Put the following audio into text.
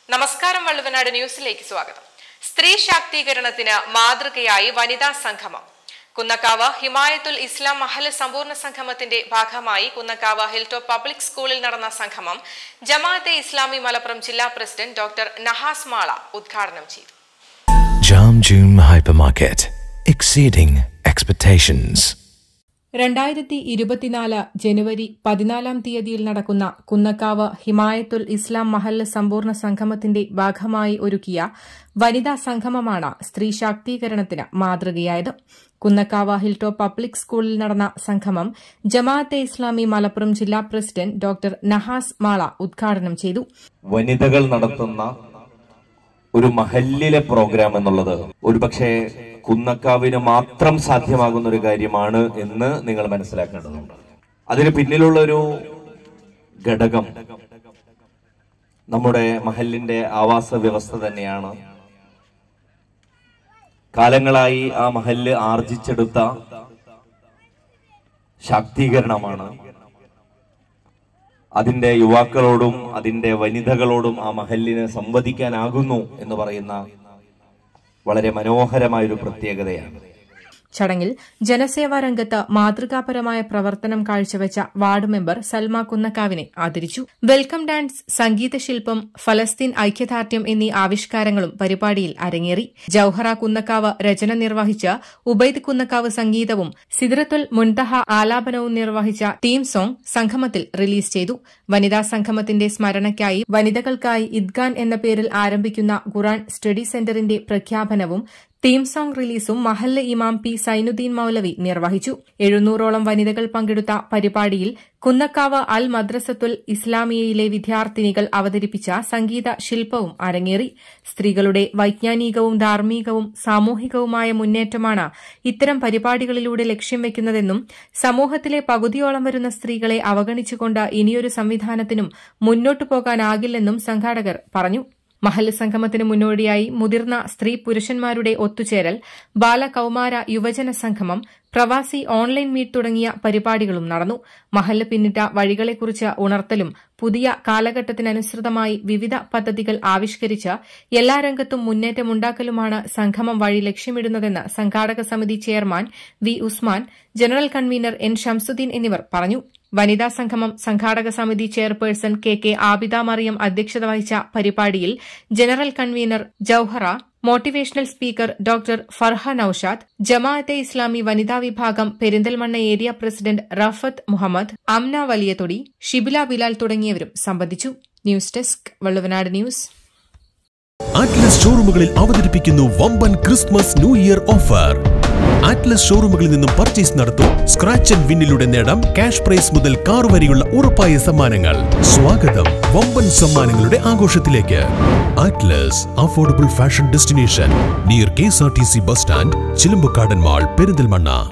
നമസ്കാരം വള്ളുവനാട് ന്യൂസിലേക്ക് സ്വാഗതം സ്ത്രീ ശാക്തീകരണത്തിന് മാതൃകയായി വനിതാ സംഗമം കുന്നക്കാവ് ഹിമായത്തുൽ ഇസ്ലാം മഹല് സമ്പൂർണ്ണ സംഗമത്തിന്റെ ഭാഗമായി കുന്നക്കാവ് ഹിൽടോപ്പ് പബ്ലിക് സ്കൂളിൽ നടന്ന സംഗമം ജമാഅത്തെ ഇസ്ലാമി മലപ്പുറം ജില്ലാ പ്രസിഡന്റ് ഡോക്ടർ നഹാസ് മാള ഉദ്ഘാടനം ചെയ്തു Jam June Hypermarket, exceeding expectations. രണ്ടായിരത്തി ഇരുപത്തിനാല് ജനുവരി പതിനാലാം തീയതിയിൽ നടക്കുന്ന കുന്നക്കാവ് ഹിമായത്തുൽ ഇസ്ലാം മഹല്ല് സമ്പൂർണ്ണ സംഗമത്തിന്റെ ഭാഗമായി ഒരുക്കിയ വനിതാ സംഗമമാണ് സ്ത്രീ ശാക്തീകരണത്തിന് മാതൃകയായത് കുന്നക്കാവ് ഹിൽടോപ്പ് പബ്ലിക് സ്കൂളിൽ നടന്ന സംഗമം ജമാഅത്തെ ഇസ്ലാമി മലപ്പുറം ജില്ലാ പ്രസിഡന്റ് ഡോക്ടർ നഹാസ് മാള ഉദ്ഘാടനം ചെയ്തു വനിതകൾ നടത്തുന്ന ഒരു മഹല്ലിലെ പ്രോഗ്രാം എന്നുള്ളത് ഒരുപക്ഷെ കുന്നക്കാവിന് മാത്രം സാധ്യമാകുന്ന ഒരു കാര്യമാണ് എന്ന് നിങ്ങൾ മനസ്സിലാക്കേണ്ടതുണ്ട് അതിന് പിന്നിലുള്ള ഒരു ഘടകം നമ്മുടെ മഹലിന്റെ ആവാസ വ്യവസ്ഥ തന്നെയാണ് കാലങ്ങളായി ആ മഹല്ല് ആർജിച്ചെടുത്ത ശാക്തീകരണമാണ് അതിന്റെ യുവാക്കളോടും അതിന്റെ വനിതകളോടും ആ മഹലിന് സംവദിക്കാനാകുന്നു എന്ന് പറയുന്ന വളരെ മനോഹരമായ ഒരു പ്രത്യേകതയാണ് ചടങ്ങിൽ ജനസേവാ രംഗത്ത് മാതൃകാപരമായ പ്രവർത്തനം കാഴ്ചവെച്ച വാർഡ് മെമ്പർ സൽമ കുന്നക്കാവിനെ ആദരിച്ചു വെൽക്കം ഡാൻസ് സംഗീതശില്പം ഫലസ്തീൻ ഐക്യദാർഢ്യം എന്നീ ആവിഷ്കാരങ്ങളും പരിപാടിയിൽ അരങ്ങേറി ജൌഹറ കുന്നക്കാവ് രചന നിർവഹിച്ച് ഉബൈദ് കുന്നക്കാവ് സംഗീതവും സിദ്രത്തുൽ മുൻതഹ ആലാപനവും നിർവഹിച്ച തീം സോങ് സംഗമത്തിൽ റിലീസ് ചെയ്തു വനിതാ സംഗമത്തിന്റെ സ്മരണയ്ക്കായി വനിതകൾക്കായി ഇദ്ഗാൻ എന്ന പേരിൽ ആരംഭിക്കുന്ന ഖുറാൻ സ്റ്റഡി സെന്ററിന്റെ പ്രഖ്യാപനവും തീം സോങ് റിലീസും മഹല്ല് ഇമാം പി സൈനുദ്ദീൻ മൌലവി നിർവഹിച്ചു എഴുന്നൂറോളം വനിതകൾ പങ്കെടുത്ത പരിപാടിയിൽ കുന്നക്കാവ് അൽ മദ്രസത്തുൽ ഇസ്ലാമിയയിലെ വിദ്യാർത്ഥിനികൾ അവതരിപ്പിച്ച സംഗീത ശില്പവും അരങ്ങേറി സ്ത്രീകളുടെ വൈജ്ഞാനികവും ധാർമ്മികവും സാമൂഹികവുമായ മുന്നേറ്റമാണ് ഇത്തരം പരിപാടികളിലൂടെ ലക്ഷ്യം വെക്കുന്നതെന്നും സമൂഹത്തിലെ പകുതിയോളം വരുന്ന സ്ത്രീകളെ അവഗണിച്ചുകൊണ്ട് ഇനിയൊരു സംവിധാനത്തിനും മുന്നോട്ടു പോകാനാകില്ലെന്നും സംഘാടകർ പറഞ്ഞു മഹല്ല് സംഗമത്തിന് മുന്നോടിയായി മുതിർന്ന സ്ത്രീ പുരുഷന്മാരുടെ ഒത്തുചേരൽ ബാലകൌമാര യുവജന സംഗമം പ്രവാസി ഓൺലൈൻ മീറ്റ് തുടങ്ങിയ പരിപാടികളും നടന്നു മഹല്ല് പിന്നിട്ട വഴികളെക്കുറിച്ച് ഉണർത്തലും പുതിയ കാലഘട്ടത്തിനനുസൃതമായി വിവിധ പദ്ധതികൾ ആവിഷ്കരിച്ച് എല്ലാ രംഗത്തും മുന്നേറ്റമുണ്ടാക്കലുമാണ് സംഗമം വഴി ലക്ഷ്യമിടുന്നതെന്ന് സംഘാടക സമിതി chairman V Usman general convener N Shamsuddin എന്നിവർ പറഞ്ഞു വനിതാ സംഗമം സംഘാടക സമിതി chairperson K K Abida Mariyam അധ്യക്ഷത വഹിച്ച പരിപാടിയിൽ general convener Jouhara motivational speaker doctor Farha Naushad Jamaat Islami വനിതാ വിഭാഗം പെരിന്തൽമണ്ണ ഏരിയ പ്രസിഡന്റ് റഫത്ത് മുഹമ്മദ് അംന വലിയതൊടി ഷിബില ബിലാൽ തുടങ്ങിയവരും സംബന്ധിച്ചു news desk Valluvanad news Atlas ഷോറൂമുകളിൽ അവതരിപ്പിക്കുന്നു വമ്പൻ Christmas new year offer Atlas ഷോറൂമുകളിൽ നിന്നും പർച്ചേസ് നടത്തൂ സ്ക്രാച്ച് ആൻഡ് വിന്നിലൂടെ നേടാം ക്യാഷ് പ്രൈസ് മുതൽ കാർ വരെയുള്ള ഉറപ്പായ സമ്മാനങ്ങൾ സ്വാഗതം വമ്പൻ സമ്മാനങ്ങളുടെ ആഘോഷത്തിലേക്ക് Atlas affordable fashion destination near K S R T C bus stand Chilumbakkadan mall Perinthalmanna